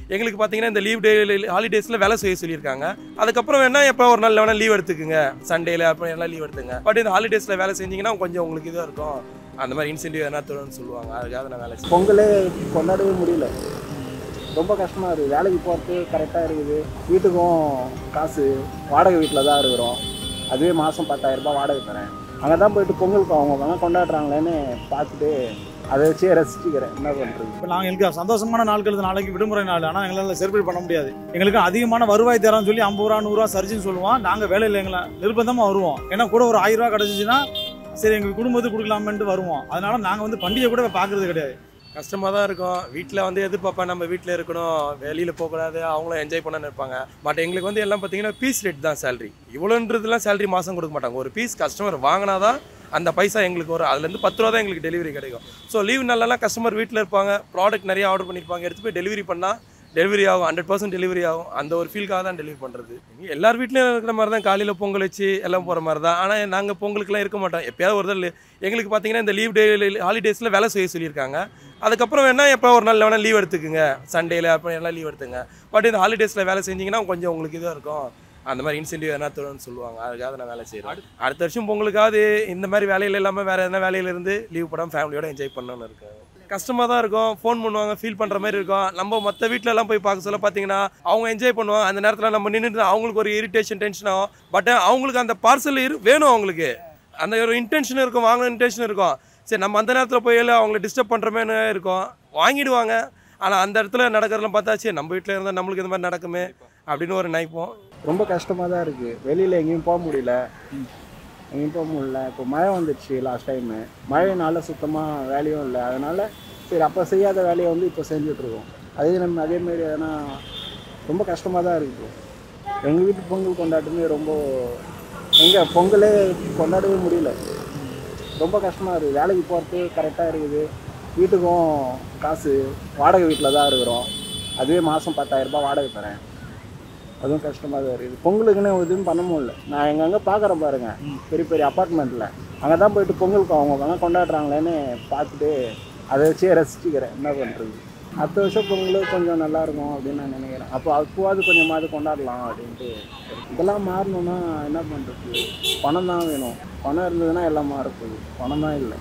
எங்களுக்கு பார்த்தீங்கன்னா இந்த லீவ் டே ஹாலிடேஸில் வேலை செய்ய சொல்லியிருக்காங்க அதுக்கப்புறம் வேணா எப்போ ஒரு நாள் வேணால் லீவ் எடுத்துக்குங்க சண்டேல அப்போ எல்லாம் லீவ் எடுத்துங்க பட் இந்த ஹாலிடேஸில் வேலை செஞ்சீங்கன்னா கொஞ்சம் உங்களுக்கு இதாக இருக்கும் அந்த மாதிரி இன்சென்டிவ் எதனா தரும்னு சொல்லுவாங்க அதுக்காக நான் வேலை செய்வேன் பொங்கலே கொண்டாடவே முடியல ரொம்ப கஷ்டமாக இருக்குது வேலைக்கு போகிறது கரெக்டாக இருக்குது வீட்டுக்கும் காசு வாடகை வீட்டில் தான் இருக்கிறோம் அதுவே மாதம் பத்தாயிரரூபா வாடகை தரேன் அங்கே தான் போயிட்டு பொங்கலுக்கு அவங்க அவங்க கொண்டாடுறாங்களேன்னு பார்த்துட்டு அதை வச்சே ரசிச்சுக்கிறேன் என்ன பண்ணுறது இப்போ நாங்கள் எங்களுக்கு சந்தோஷமான நாட்கள் இது நாளைக்கு விடுமுறை நாள் ஆனால் எங்களால் செலிப்ரேட் பண்ண முடியாது எங்களுக்கு அதிகமான வருவாய் தரான்னு சொல்லி ஐம்பது ரூபா நூறுரூவா சரிச்சுன்னு சொல்லுவோம் நாங்கள் வேலையில் எங்களை நிர்பந்தமாக வருவோம் ஏன்னா கூட ஒரு ஆயிரம் ரூபா கிடச்சிச்சின்னா சரி எங்கள் குடும்பத்துக்கு கொடுக்கலாமேன்ட்டு வருவோம் அதனால நாங்கள் வந்து பண்டிகை கூட பார்க்கறது கிடையாது கஷ்டமாக தான் இருக்கும் வீட்டில் வந்து எதிர்பார்ப்பேன் நம்ம வீட்டில் இருக்கணும் வெளியில் போகக்கூடாது அவங்களும் என்ஜாய் பண்ணணும்னு இருப்பாங்க பட் எங்களுக்கு வந்து எல்லாம் பார்த்தீங்கன்னா பீஸ் ரேட் தான் சேலரி இவ்வளோன்றதுலாம் சேலரி மாதம் கொடுக்க மாட்டாங்க ஒரு பீஸ் கஸ்டமர் வாங்கினா தான் அந்த பைசா எங்களுக்கு வரும் அதுலேருந்து பத்து ரூபா தான் எங்களுக்கு டெலிவரி கிடைக்கும் ஸோ லீவ் நாளெல்லாம் கஸ்டமர் வீட்டில் இருப்பாங்க ப்ராடக்ட் நிறைய ஆர்டர் பண்ணியிருப்பாங்க எடுத்து போய் டெலிவரி பண்ணால் டெலிவரி ஆகும் ஹண்ட்ரட் பர்சன்ட் டெலிவரி ஆகும் அந்த ஒரு ஃபீல்காக தான் டெலிவரி பண்ணுறது எல்லார் வீட்லையும் இருக்கிற மாதிரி தான் காலையில் பொங்கல் வச்சு எல்லாம் போகிற மாதிரி தான் ஆனால் நாங்கள் பொங்கலுக்குலாம் இருக்க மாட்டோம் எப்பயாவது ஒரு தடவை எங்களுக்கு பார்த்தீங்கன்னா இந்த லீவ் டே ஹாலிடேஸில் வேலை செய்ய சொல்லியிருக்காங்க அதுக்கப்புறம் வேணா எப்போ ஒரு நாள் வேணால் லீவ் எடுத்துக்குங்க சண்டேல அப்போ எல்லாம் லீவ் எடுத்துங்க பட் இந்த ஹாலிடேஸில் வேலை செஞ்சீங்கன்னா கொஞ்சம் உங்களுக்கு இதாக இருக்கும் அந்த மாதிரி இன்சென்டிவ் எதனா தரும்னு சொல்லுவாங்க அதுக்காக நான் வேலை செய்கிறேன் அடுத்த வருஷம் பொங்கலுக்காவது இந்த மாதிரி வேலையில் இல்லாமல் வேறு எதனா வேலையில இருந்து லீவ் போடாமல் ஃபேமிலியோட என்ஜாய் பண்ணணும்னு இருக்கேன் கஷ்டமாக தான் இருக்கும் ஃபோன் பண்ணுவாங்க ஃபீல் பண்ணுற மாதிரி இருக்கும் நம்ம மற்ற வீட்டிலலாம் போய் பார்க்க சொல்ல பார்த்தீங்கன்னா அவங்க என்ஜாய் பண்ணுவாங்க அந்த நேரத்தில் நம்ம நின்றுட்டு அவங்களுக்கு ஒரு இரிட்டேஷன் டென்ஷன் ஆகும் பட் அவங்களுக்கு அந்த பார்சல் இரு வேணும் அவங்களுக்கு அந்த ஒரு இன்டென்ஷன் இருக்கும் வாங்கணும் இன்டென்ஷன் இருக்கும் சரி நம்ம அந்த நேரத்தில் போய் எல்லாம் அவங்கள டிஸ்டர்ப் பண்ணுறமேனு இருக்கும் வாங்கிடுவாங்க ஆனால் அந்த இடத்துல நடக்கிறதெல்லாம் பார்த்தா சரி நம்ம வீட்டில் இருந்தால் நம்மளுக்கு இந்த மாதிரி நடக்குமே அப்படின்னு ஒரு நினைப்போம் ரொம்ப கஷ்டமாக தான் இருக்குது வெளியில் எங்கேயும் போக முடியல எங்கேயும் போக முடியல இப்போ மழை வந்துடுச்சு லாஸ்ட் டைமு மழைனால சுத்தமாக வேலையும் இல்லை அதனால் சரி அப்போ செய்யாத வேலையை வந்து இப்போ செஞ்சுட்ருக்கோம் அதே நம்ம அதேமாரி எதனா ரொம்ப கஷ்டமாக தான் இருக்குது எங்கள் வீட்டு பொங்கல் கொண்டாட்டமே ரொம்ப எங்கே பொங்கலே கொண்டாடவே முடியல ரொம்ப கஷ்டமாக இருக்குது வேலைக்கு போகிறது கரெக்டாக இருக்குது வீட்டுக்கும் காசு வாடகை வீட்டில் தான் இருக்கிறோம் அதுவே மாதம் பத்தாயிரரூபா வாடகை தரேன் அதுவும் கஷ்டமாக தான் இருக்குது பொங்கலுக்குன்னு எதுவும் பண்ண முடியல நான் எங்கெங்கே பார்க்குறேன் பாருங்க பெரிய பெரிய அப்பார்ட்மெண்ட்டில் அங்கே தான் போயிட்டு பொங்கலுக்கு அவங்க அவங்க கொண்டாடுறாங்களேன்னு பார்த்துட்டு அதை வச்சே ரசிச்சுக்கிறேன் என்ன பண்ணுறது அடுத்த வருஷம் பொங்கல் கொஞ்சம் நல்லா இருக்கும் அப்படின்னு நான் நினைக்கிறேன் அப்போ அப்போவாது கொஞ்சமாவது கொண்டாடலாம் அப்படின்ட்டு இதெல்லாம் மாறணும்னா என்ன பண்ணுறது பணம் தான் வேணும் பணம் இருந்ததுன்னா எல்லாம் மாறப்போகுது பணம் தான் இல்லை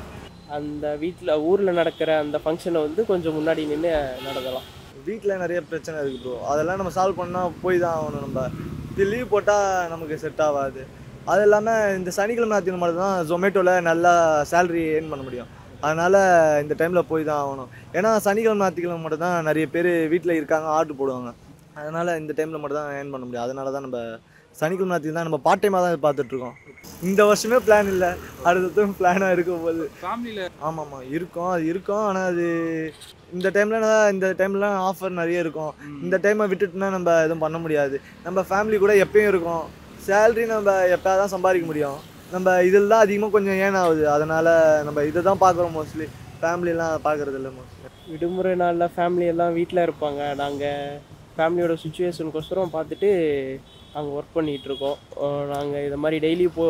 அந்த வீட்டில் ஊரில் நடக்கிற அந்த ஃபங்க்ஷனை வந்து கொஞ்சம் முன்னாடி நின்று நடத்தலாம் வீட்டில் நிறைய பிரச்சனை இருக்குது ப்ரோ அதெல்லாம் நம்ம சால்வ் பண்ணால் போய் தான் ஆகணும் நம்ம இது லீவ் போட்டால் நமக்கு செட் ஆகாது அது இல்லாமல் இந்த சனிக்கிழமை ஞாயிற்று மட்டும் தான் ஜொமேட்டோவில் நல்லா சேலரி ஏர்ன் பண்ண முடியும் அதனால் இந்த டைமில் போய் தான் ஆகணும் ஏன்னா சனிக்கிழமை ஞாயிற்றுக்கிழமை மட்டும் தான் நிறைய பேர் வீட்டில் இருக்காங்க ஆர்டர் போடுவாங்க அதனால் இந்த டைமில் மட்டும் தான் ஏர்ன் பண்ண முடியும் அதனால தான் நம்ம சனிக்கிழமை ஞாயிற்று தான் நம்ம பார்ட் டைமாக தான் பார்த்துட்ருக்கோம் இந்த வருஷமே பிளான் இல்லை அடுத்ததும் பிளானாக இருக்கும் போது ஃபேமிலியில் ஆமாம் ஆமாம் இருக்கும் அது இருக்கும் ஆனால் அது இந்த டைமில் இந்த டைம்லாம் ஆஃபர் நிறைய இருக்கும் இந்த டைமை விட்டுட்டுனா நம்ம எதுவும் பண்ண முடியாது நம்ம ஃபேமிலி கூட எப்பயும் இருக்கும் சேலரி நம்ம எப்போயா தான் சம்பாதிக்க முடியும் நம்ம இதில் தான் அதிகமாக கொஞ்சம் ஏன் ஆகுது அதனால் நம்ம இதை தான் பார்க்குறோம் மோஸ்ட்லி ஃபேமிலிலாம் பார்க்குறது இல்லை மோஸ்ட்லி விடுமுறை நாளில் ஃபேமிலி எல்லாம் வீட்டில் இருப்பாங்க நாங்கள் ஃபேமிலியோட சுச்சுவேஷனுக்கோசரம் பார்த்துட்டு நாங்கள் ஒர்க் பண்ணிகிட்ருக்கோம் நாங்கள் இது மாதிரி டெய்லி போ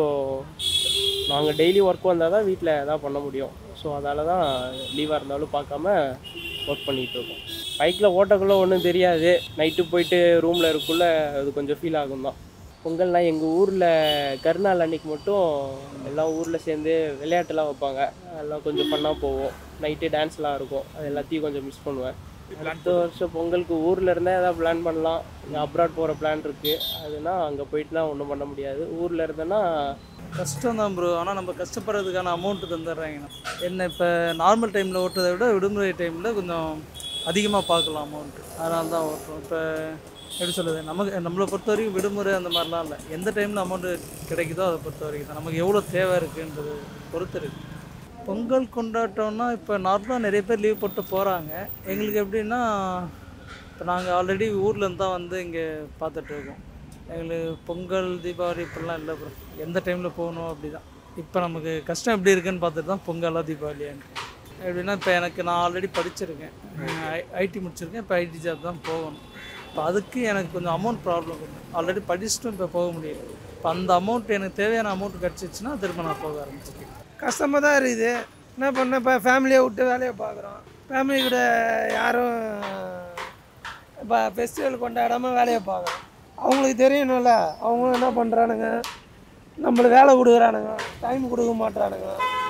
நாங்கள் டெய்லி ஒர்க் வந்தால் தான் வீட்டில் எதாவது பண்ண முடியும் ஸோ அதால தான் லீவாக இருந்தாலும் பார்க்காம ஒர்க் பண்ணிகிட்ருக்கோம் பைக்கில் ஓட்டக்குள்ளே ஒன்றும் தெரியாது நைட்டு போயிட்டு ரூமில் இருக்குள்ள அது கொஞ்சம் ஃபீல் ஆகும் தான் பொங்கல்னால் எங்கள் ஊரில் கருநாள் அன்னைக்கு மட்டும் எல்லாம் ஊரில் சேர்ந்து விளையாட்டுலாம் வைப்பாங்க அதெல்லாம் கொஞ்சம் ஃபன்னாக போவோம் நைட்டு டான்ஸ்லாம் இருக்கும் அது எல்லாத்தையும் கொஞ்சம் மிஸ் பண்ணுவேன் அடுத்த வருஷம் பொங்கலுக்கு ஊரில் இருந்தால் எதாவது பிளான் பண்ணலாம் இங்கே அப்ராட் போகிற பிளான் இருக்குது அதுனா அங்கே போயிட்டுனா ஒன்றும் பண்ண முடியாது ஊரில் இருந்தேன்னா கஷ்டம் தான் ப்ரோ ஆனால் நம்ம கஷ்டப்படுறதுக்கான அமௌண்ட்டு தந்துடுறாங்க என்ன இப்போ நார்மல் டைமில் ஓட்டுறதை விட விடுமுறை டைமில் கொஞ்சம் அதிகமாக பார்க்கலாம் அமௌண்ட்டு அதனால தான் ஓட்டுறோம் இப்போ எப்படி சொல்லுது நமக்கு நம்மளை பொறுத்த வரைக்கும் விடுமுறை அந்த மாதிரிலாம் இல்லை எந்த டைமில் அமௌண்ட்டு கிடைக்குதோ அதை பொறுத்த வரைக்கும் தான் நமக்கு எவ்வளோ தேவை இருக்குன்றது பொறுத்து இருக்கு பொங்கல் கொண்டாட்டம்னா இப்போ நார்மலாக நிறைய பேர் லீவ் போட்டு போகிறாங்க எங்களுக்கு எப்படின்னா இப்போ நாங்கள் ஆல்ரெடி ஊர்லேருந்து தான் வந்து இங்கே பார்த்துட்ருக்கோம் எங்களுக்கு பொங்கல் தீபாவளி இப்படிலாம் இல்லை ப்ரோ எந்த டைமில் போகணும் அப்படி தான் இப்போ நமக்கு கஷ்டம் எப்படி இருக்குன்னு பார்த்துட்டு தான் பொங்கலா தீபாவளியான்னு எப்படின்னா இப்போ எனக்கு நான் ஆல்ரெடி படிச்சிருக்கேன் ஐடி முடிச்சிருக்கேன் இப்போ ஐடி ஜாப் தான் போகணும் இப்போ அதுக்கு எனக்கு கொஞ்சம் அமௌண்ட் ப்ராப்ளம் கொஞ்சம் ஆல்ரெடி படிச்சுட்டும் இப்போ போக முடியல இப்போ அந்த அமௌண்ட் எனக்கு தேவையான அமௌண்ட் கிடச்சிச்சின்னா திரும்ப நான் போக ஆரம்பிச்சிருக்கேன் கஷ்டமாக தான் இருக்குது என்ன பண்ண இப்போ ஃபேமிலியை விட்டு வேலையை பார்க்குறோம் ஃபேமிலி கூட யாரும் இப்போ ஃபெஸ்டிவல் கொண்டாடாமல் வேலையை பார்க்குறோம் அவங்களுக்கு தெரியணும்ல அவங்க என்ன பண்ணுறானுங்க நம்மளுக்கு வேலை கொடுக்குறானுங்க டைம் கொடுக்க மாட்றானுங்க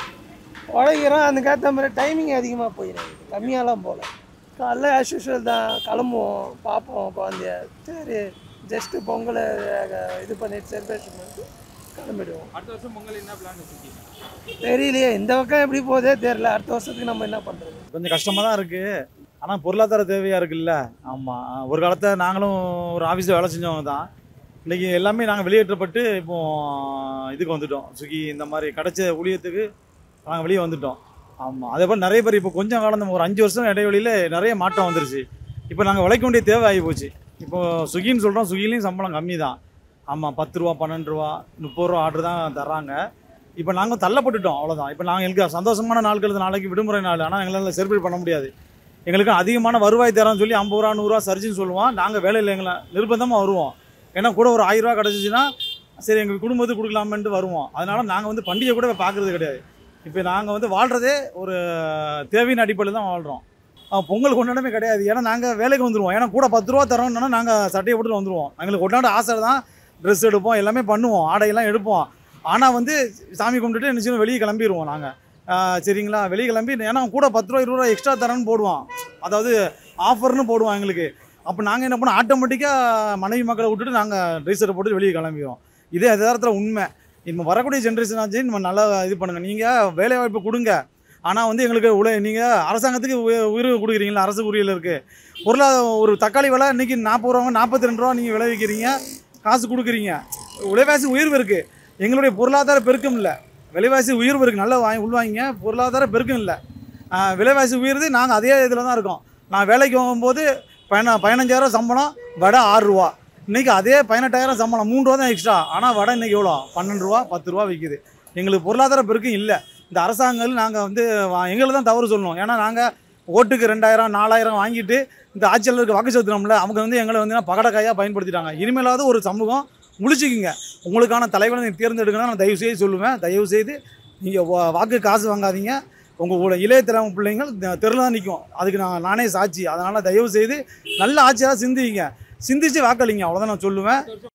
உழைக்கிறோம் அதுக்கேற்ற மாதிரி டைமிங் அதிகமாக போயிடுது கம்மியாலாம் போகல காலைல ஆஸ் யூஷுவல் தான் கிளம்புவோம் பார்ப்போம் குழந்தைய சரி ஜஸ்ட்டு பொங்கலை அஹ், இது பண்ணிட்டு செலிப்ரேஷன் பண்ணிட்டு கிளம்பிடுவோம் அடுத்த வருஷம் பொங்கல் என்ன பிளான் வச்சிருக்கீங்க தெரியலையே இந்த பக்கம் எப்படி போதே தெரியல அடுத்த வருஷத்துக்கு நம்ம என்ன பண்ணுறது கொஞ்சம் கஷ்டமாக தான் இருக்குது ஆனால் பொருளாதார தேவையாக இருக்குல்ல ஆமாம் ஒரு காலத்தில் நாங்களும் ஒரு ஆஃபீஸில் வேலை செஞ்சவங்க தான் இன்றைக்கி எல்லாமே நாங்கள் வெளியேற்றப்பட்டு இப்போ இதுக்கு வந்துட்டோம் ஸ்விக்கி இந்த மாதிரி கிடைச்ச ஊழியத்துக்கு நாங்கள் வெளியே வந்துட்டோம் ஆமாம் அதே போல் நிறைய பேர் இப்போ கொஞ்சம் காலம் ஒரு அஞ்சு வருஷம் இடைவெளியில் நிறைய மாற்றம் வந்துருச்சு இப்போ நாங்கள் உழைக்க வேண்டிய தேவை ஆகி போச்சு இப்போ ஸ்விக்கின்னு சொல்கிறோம் ஸ்விக்கிலையும் சம்பளம் கம்மி தான் ஆமாம் பத்து ரூபா பன்னெண்டு ரூபா முப்பது ரூபா ஆர்டர் தான் தர்றாங்க இப்போ நாங்கள் தள்ளப்பட்டுட்டோம் அவ்வளோதான் இப்போ நாங்கள் எங்களுக்கு சந்தோஷமான நாட்கள் இது நாளைக்கு விடுமுறை நாள் ஆனால் எங்களால் செலிப்ரேட் பண்ண முடியாது எங்களுக்கு அதிகமான வருவாய் தரேன்னு சொல்லி ஐம்பது ரூபா நூறுரூவா சரிச்சுன்னு சொல்லுவோம் நாங்கள் வேலையில் எங்களை நிர்பந்தமாக வருவோம் ஏன்னா கூட ஒரு ஆயிரம் ரூபா கிடச்சிச்சின்னா சரி எங்கள் குடும்பத்துக்கு கொடுக்கலாமேன்ட்டு வருவோம் அதனால் நாங்கள் வந்து பண்டிகை கூட பார்க்குறது கிடையாது இப்போ நாங்கள் வந்து வாழ்கிறதே ஒரு தேவையின் அடிப்படையில் தான் வாழ்கிறோம் பொங்கல் கொண்டாடமே கிடையாது ஏன்னா நாங்கள் வேலைக்கு வந்துடுவோம் ஏன்னா கூட பத்து ரூபா தரோம்னா நாங்கள் சட்டையை போட்டு வந்துடுவோம் எங்களுக்கு கொண்டாட ஆசை தான் ட்ரெஸ் எடுப்போம் எல்லாமே பண்ணுவோம் ஆடையெல்லாம் எடுப்போம் ஆனால் வந்து சாமி கும்பிட்டுட்டு என்ன செய்வோம் வெளியே கிளம்பிடுவோம் நாங்கள் சரிங்களா வெளியே கிளம்பி ஏன்னா கூட பத்து ரூபா இருபது ரூபா எக்ஸ்ட்ரா தரேன்னு போடுவான் அதாவது ஆஃபர்னு போடுவான் எங்களுக்கு அப்போ நாங்கள் என்ன பண்ணோம் ஆட்டோமேட்டிக்காக மனைவி மக்களை விட்டுட்டு நாங்கள் ட்ரெஸ்ஸரை போட்டு வெளியே கிளம்பிடுவோம் இதே யதார்த்தத்தில் உண்மை இப்போ வரக்கூடிய ஜென்ரேஷன் ஆச்சு நம்ம நல்லா இது பண்ணுங்கள் நீங்கள் வேலை வாய்ப்பு கொடுங்க ஆனால் வந்து எங்களுக்கு உழை நீங்கள் அரசாங்கத்துக்கு உய- உயர்வு கொடுக்குறீங்களா அரசு உரியில் இருக்குது பொருளாதார ஒரு தக்காளி விலை இன்றைக்கி நாற்பது ரூபா நாற்பத்தி ரெண்டு ரூபா நீங்கள் விளைவிக்கிறீங்க காசு கொடுக்குறீங்க விலைவாசி உயர்வு இருக்குது எங்களுடைய பொருளாதார பெருக்கம் இல்லை விலைவாசி உயர்வு இருக்குது நல்லா வாங்கி உள்வாங்கிங்க பொருளாதார பெருக்கம் இல்லை ஆஹ் விலைவாசி உயருது நாங்கள் அதே இதில் தான் இருக்கோம் நான் வேலைக்கு போகும்போது பதின பதினஞ்சாயிரம் சம்பளம் வடை ஆறு ரூபா இன்றைக்கி அதே பதினெட்டாயிரம் சம்பளம் மூணு ரூபா தான் எக்ஸ்ட்ரா ஆனால் வடை இன்றைக்கி எவ்வளோ பன்னெண்டு ரூபா பத்து ரூபா விற்கிது எங்களுக்கு பொருளாதார பெருக்கம் இல்லை இந்த அரசாங்கங்கள் நாங்கள் வந்து வா- எங்களை தான் தவறு சொல்லணும் ஏன்னா நாங்கள் ஓட்டுக்கு ரெண்டாயிரம் நாலாயிரம் வாங்கிட்டு இந்த ஆட்சியாளருக்கு வாக்கு செலுத்தினோம்ல அவங்க வந்து எங்களை வந்து பகடக்காயாக பயன்படுத்திட்டாங்க இனிமேலாவது ஒரு சமூகம் முழிச்சுக்குங்க உங்களுக்கான தலைவனை நீங்கள் தேர்ந்தெடுக்கணும் நான் தயவு செய்து சொல்லுவேன் தயவு செய்து நீங்கள் வாக்கு காசு வாங்காதீங்க உங்களோட இளைய தலைமை பிள்ளைங்கள் தெருல தான் நிற்கும் அதுக்கு நான் நானே சாட்சி அதனால் தயவு செய்து நல்ல ஆட்சியாக சிந்திங்க சிந்திச்சு வாக்களிங்க அவ்வளோதான் நான் சொல்லுவேன்